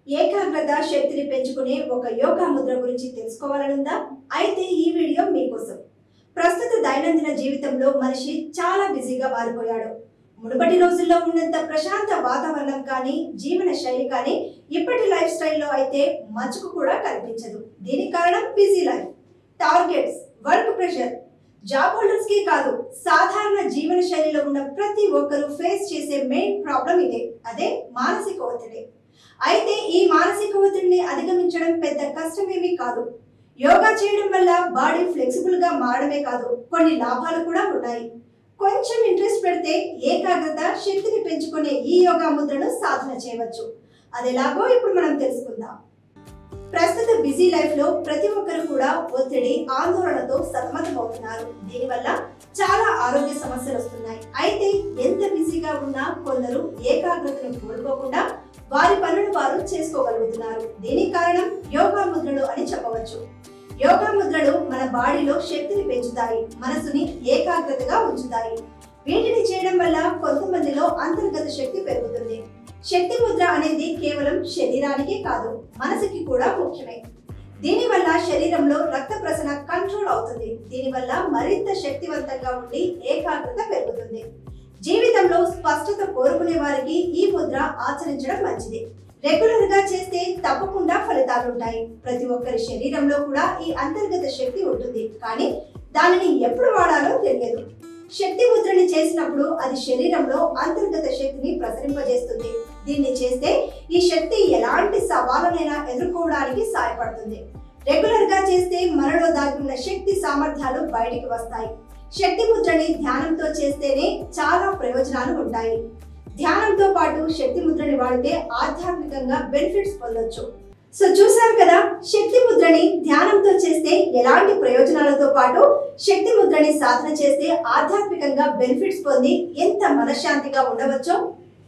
ఏకాగ్రత శక్తిని పెంచుకునే ఒక యోగా ముద్ర గురించి తెలుసుకోవాలనుందా అయితే ఈ వీడియో మీకోసం ప్రస్తుత దైనందిన జీవితంలో మనిషి చాలా బిజీగా మారిపోయాడు మునుపటి రోజుల్లో ఉన్నంత ప్రశాంత వాతావరణం కానీ జీవన శైలి కానీ ఇప్పటి లైఫ్ స్టైల్లో అయితే మచ్చుకు కూడా కనిపించదు దీనికి కారణం busy life targets work pressure job holders కి కాదు సాధారణ జీవన శైలిలో ఉన్న ప్రతి ఒక్కరూ ఫేస్ చేసే మెయిన్ ప్రాబ్లం ఇదే అదే మానసిక ఒత్తిడి అయితే ఈ మానసిక ఒత్తిడిని అధిగమించడం పెద్ద కష్టమేమీ కాదు యోగా చేయడం వల్ల బాడీ ఫ్లెక్సిబుల్ గా మారడమే కాదు కొన్ని లాభాలు కూడా ఉన్నాయి కొంచెం ఇంట్రెస్ట్ పెడితే ఏకాగ్రత శక్తిని పెంచుకునే ఈ యోగా ముద్రను సాధన చేయవచ్చు అది ఎలాగో ఇప్పుడు మనం తెలుసుకుందాం ప్రస్తుత బిజీ లైఫ్ లో ప్రతి ఒక్కరు కూడా ఒత్తిడి ఆందోళనతో సతమతమవుతున్నారు దీనివల్ల చాలా ఆరోగ్య సమస్యలు వస్తున్నాయి అయితే ఎంత బిజీగా ఉన్నా కొందరు ఏకాగ్రతను కోల్పోకుండా వారి పనులు వారు చేసుకోగలుగుతున్నారు దీనికి కారణం యోగా ముద్రలు అని చెప్పవచ్చు యోగా ముద్రలు మన బాడీలో శక్తిని పెంచుతాయి మనసుని ఏకాగ్రతగా ఉంచుతాయి వీటిని చేయడం వల్ల కొంతమందిలో అంతర్గత శక్తి పెరుగుతుంది శక్తి ముద్ర అనేది కేవలం శరీరానికి కాదు మనసుకి కూడా ముఖ్యమే దీనివల్ల శరీరంలో రక్త ప్రసరణ కంట్రోల్ అవుతుంది దీనివల్ల మరింత శక్తివంతంగా ఉండి ఏకాగ్రత పెరుగుతుంది జీవితంలో స్పష్టత కోరుకునే వారికి ఈ ముద్ర ఆచరించడం మంచిది రెగ్యులర్ గా చేస్తే తప్పకుండా ఫలితాలుంటాయి ప్రతి ఒక్కరి శరీరంలో కూడా ఈ అంతర్గత శక్తి ఉంటుంది కానీ దానిని ఎప్పుడు వాడాలో తెలియదు శక్తి ముద్రని చేసినప్పుడు అది శరీరంలో అంతర్గత శక్తిని ప్రసరింపజేస్తుంది దీన్ని చేస్తే ఈ శక్తి ఎలాంటి సవాళ్ళనైనా ఎదుర్కోవడానికి సహాయపడుతుంది రెగ్యులర్ గా చేస్తే మనలో దాగి ఉన్న శక్తి సామర్థ్యాలు బయటికి వస్తాయి శక్తి ముద్రని ధ్యానంతో చేస్తేనే చాలా ప్రయోజనాలు ఉంటాయి ధ్యానంతో పాటు శక్తి ముద్రని వాడితే ఆధ్యాత్మికంగా బెనిఫిట్స్ పొందొచ్చు సో చూసారు కదా శక్తి ముద్రని ధ్యానంతో చేస్తే ఎలాంటి ప్రయోజనాలతో పాటు శక్తి ముద్రని సాధన చేస్తే ఆధ్యాత్మికంగా బెనిఫిట్స్ పొంది ఎంత మనశ్శాంతిగా ఉండవచ్చో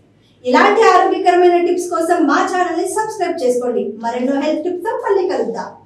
ఇలాంటి ఆరోగ్యకరమైన టిప్స్ కోసం మా ఛానల్ ని సబ్స్క్రైబ్ చేసుకోండి మరెన్నో హెల్త్ టిప్స్ తో మళ్ళీ కలుద్దాం